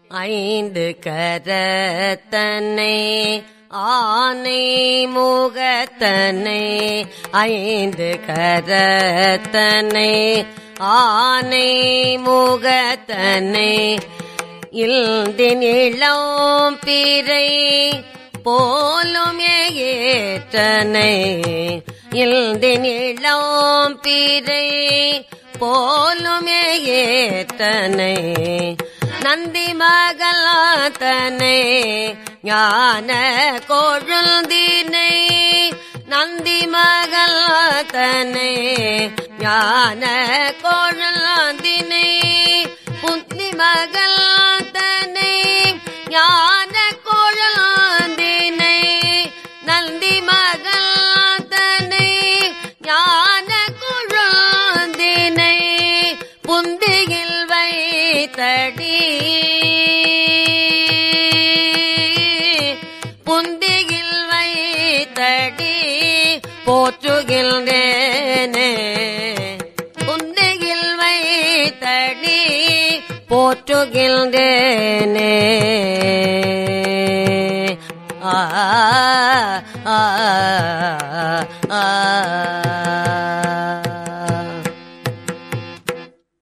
ஐந்து கரத்தனை ஆனை முகத்தனை ஐந்து கரத்தனை ஆனை முகத்தனை இல்தின் இளம் பிறை போலும் ஏற்றனை இல்தின் இளம் பிறை போலும் ஏற்றனை நந்தி மகளாத்தனை ஞான கொழுந்தினை நந்தி மகளாத்தனை ஞான கொழுந்தினை புந்தி மகளாத்தனை ஞான கொழுந்தினை நந்தி மகளாத்தனை ஞான கொழுந்தினை புந்தியில் வைத்தடி புந்தியில் வைத்தடி போற்றுகின்றேனே புந்தியில் வைத்தடி போற்றுகின்றேனே ஆ ஆ, ஆ